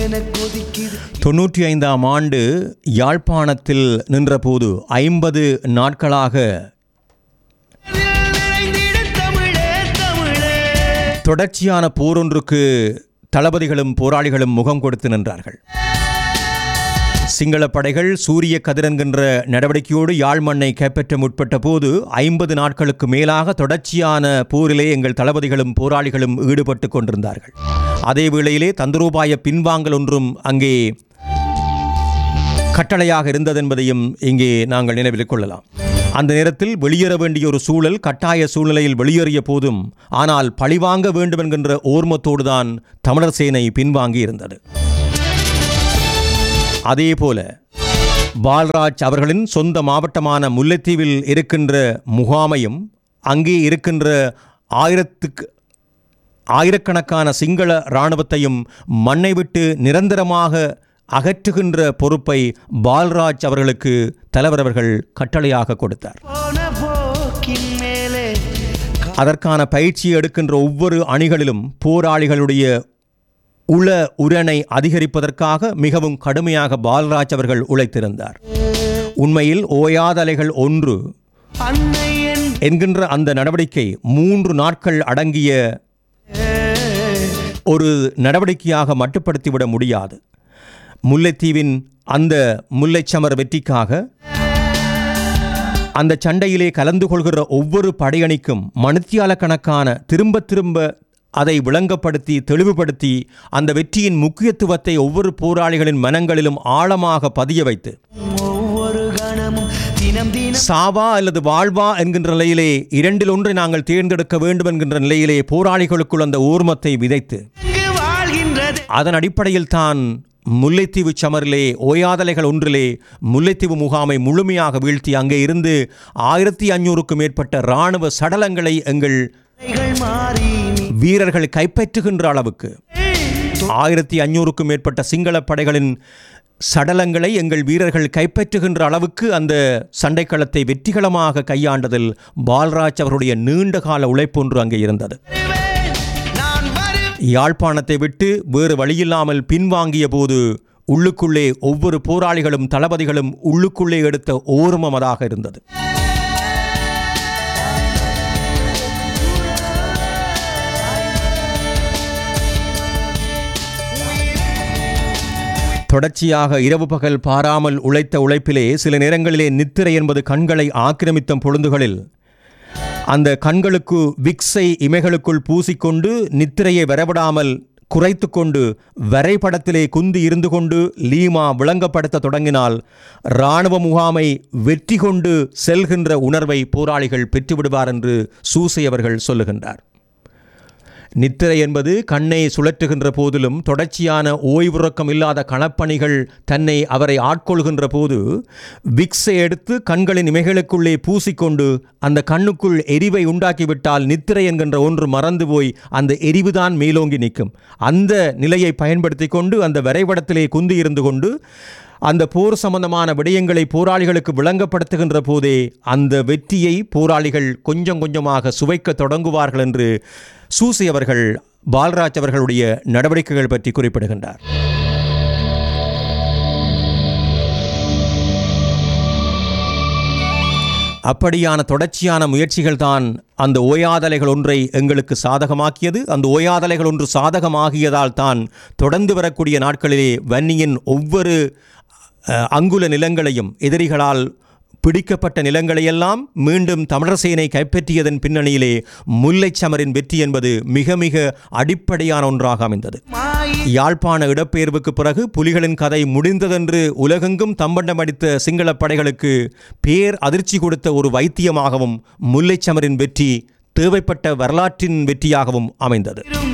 என கொதிக்குது தொன்னூற்றி ஐந்தாம் ஆண்டு யாழ்ப்பாணத்தில் நின்றபோது ஐம்பது நாட்களாக நிறைந்திட தமிழே தமிழே தொடர்ச்சியான போரொன்றுக்கு தளபதிகளும் போராளிகளும் முகம் கொடுத்து நின்றார்கள் சிங்கள படைகள் சூரிய கதிர் என்கின்ற நடவடிக்கையோடு யாழ் மண்ணை கைப்பற்ற முற்பட்ட போது ஐம்பது நாட்களுக்கு மேலாக தொடர்ச்சியான போரிலே எங்கள் தளபதிகளும் போராளிகளும் ஈடுபட்டு கொண்டிருந்தார்கள் அதே வேளையிலே தந்திரோபாய பின்வாங்கல் ஒன்றும் அங்கே கட்டளையாக இருந்ததென்பதையும் இங்கே நாங்கள் நினைவில் கொள்ளலாம் அந்த நேரத்தில் வெளியேற வேண்டிய ஒரு சூழல் கட்டாய சூழ்நிலையில் வெளியேறிய போதும் ஆனால் பழிவாங்க வேண்டும் என்கின்ற ஓர்மத்தோடுதான் தமிழர் சேனை பின்வாங்கி இருந்தது அதேபோல பால்ராஜ் அவர்களின் சொந்த மாவட்டமான முல்லைத்தீவில் இருக்கின்ற முகாமையும் அங்கே இருக்கின்ற ஆயிரத்துக்கு ஆயிரக்கணக்கான சிங்கள இராணுவத்தையும் மண்ணை விட்டு நிரந்தரமாக அகற்றுகின்ற பொறுப்பை பால்ராஜ் அவர்களுக்கு தலைவர் அவர்கள் கட்டளையாக கொடுத்தார் போன போக்கின் மேலே அதற்கான பயிற்சி எடுக்கின்ற ஒவ்வொரு அணிகளிலும் போராளிகளுடைய உள உரணை அதிகரிப்பதற்காக மிகவும் கடுமையாக பால்ராஜ் அவர்கள் உழைத்திருந்தார் உண்மையில் ஓயாத அலைகள் ஒன்று அன்னை என் என்கின்ற அந்த நடவடிக்கை மூன்று நாட்கள் அடங்கிய ஒரு நடவடிக்கையாக மட்டுப்படுத்திவிட முடியாது முல்லைத்தீவின் அந்த முல்லைச்சமர் வெற்றிக்காக அந்த சண்டையிலே கலந்து கொள்கிற ஒவ்வொரு படையணிக்கும் மணித்தியால கணக்கான திரும்ப திரும்ப அதை விளங்கப்படுத்தி தெளிவுபடுத்தி அந்த வெற்றியின் முக்கியத்துவத்தை ஒவ்வொரு போராளிகளின் மனங்களிலும் ஆழமாக பதிய வைத்து ஒவ்வொரு கணமும் தினம் தினம் சாவா அல்லது வாழ்வா என்கின்ற நிலையிலே இரண்டில் ஒன்றை நாங்கள் தேர்ந்தெடுக்க வேண்டும் என்கின்ற நிலையிலே போராளிகளுக்குள் அந்த ஊர்மத்தை விதைத்து இங்கு வாழ்கின்றது அதன் அடிப்படையில் தான் முல்லைத்தீவு சமரிலே ஓயாதலைகள் ஒன்றிலே முல்லைத்தீவு முகாமை முழுமையாக வீழ்த்தி அங்கே இருந்து ஆயிரத்தி அஞ்சூறுக்கும் மேற்பட்ட இராணுவ சடலங்களை எங்கள் கைகள் மாறி வீரர்கள் கைப்பற்றுகின்ற அளவுக்கு ஆயிரத்தி அஞ்சூறுக்கும் மேற்பட்ட சிங்கள படைகளின் சடலங்களை எங்கள் வீரர்கள் கைப்பற்றுகின்ற அளவுக்கு அந்த சண்டைக்களத்தை வெற்றிகரமாக கையாண்டதில் பால்ராஜ் அவருடைய நீண்ட கால உழைப்பொன்று அங்கே இருந்தது நான் வரு யாழ்ப்பாணத்தை விட்டு வேறு வழியில்லாமல் பின்வாங்கிய போது உள்ளுக்குள்ளே ஒவ்வொரு போராளிகளும் தளபதிகளும் உள்ளுக்குள்ளே எடுத்த ஓர்மம் அதாக இருந்தது தொடர்ச்சியாக இரவு பகல் பாராமல் உழைத்த உழைப்பிலே சில நேரங்களிலே நித்திரை என்பது கண்களை ஆக்கிரமித்த பொழுதுகளில் அந்த கண்களுக்கு விக்ஸை இமைகளுக்குள் பூசிக்கொண்டு நித்திரையை வரவிடாமல் குறைத்து கொண்டு வரைபடத்திலே குந்தி இருந்து கொண்டு லீமா விளங்கப்படுத்த தொடங்கினால் இராணுவ முகாமை வெற்றி கொண்டு செல்கின்ற உணர்வை போராளிகள் பெற்றுவிடுவார் என்று சூசை அவர்கள் சொல்லுகின்றார் நித்திரை என்பது கண்ணை சுழற்றுகின்ற போதிலும் தொடர்ச்சியான ஓய்வுறக்கம் இல்லாத களப்பணிகள் தன்னை அவரை ஆட்கொள்கின்ற போது விக்ஸை எடுத்து கண்களின் இமைகளுக்குள்ளே பூசிக்கொண்டு அந்த கண்ணுக்குள் எரிவை உண்டாக்கிவிட்டால் நித்திரை என்கின்ற ஒன்று மறந்து போய் அந்த எரிவுதான் மேலோங்கி நிற்கும் அந்த நிலையை பயன்படுத்தி கொண்டு அந்த வரைபடத்திலே குந்தி இருந்து கொண்டு அந்த போர் சம்பந்தமான விடயங்களை போராளிகளுக்கு விளங்கப்படுத்துகின்ற போதே அந்த வெற்றியை போராளிகள் கொஞ்சம் கொஞ்சமாக சுவைக்க தொடங்குவார்கள் என்று சூசி அவர்கள் பால்ராஜ் அவர்களுடைய நடவடிக்கைகள் பற்றி குறிப்பிடுகின்றார் அப்படியான தொடர்ச்சியான முயற்சிகள் தான் அந்த ஓயாதலைகள் ஒன்றை எங்களுக்கு சாதகமாக்கியது அந்த ஓயாதலைகள் ஒன்று சாதகமாகியதால் தான் தொடர்ந்து வரக்கூடிய நாட்களிலே வன்னியின் ஒவ்வொரு அஹ், அங்குல நிலங்களையும் எதிரிகளால் பிடிக்கப்பட்ட நிலங்களையெல்லாம் மீண்டும் தமிழர் சேனை கைப்பற்றியதன் பின்னணியிலே முல்லைச் சமரின் வெற்றி என்பது மிக மிக அடிப்படையான ஒன்றாக அமைந்தது மாயி யாழ்ப்பாண இடப்பெயர்வுக்கு பிறகு புலிகளின் கதை முடிந்ததென்று உலகெங்கும் தம்பண்டம் அடித்த சிங்களப் படைகளுக்கு பேர் அதிர்ச்சி கொடுத்த ஒரு வைத்தியமாகவும் முல்லைச்சமரின் வெற்றி தேவைப்பட்ட வரலாற்றின் வெற்றியாகவும் அமைந்தது பெரும்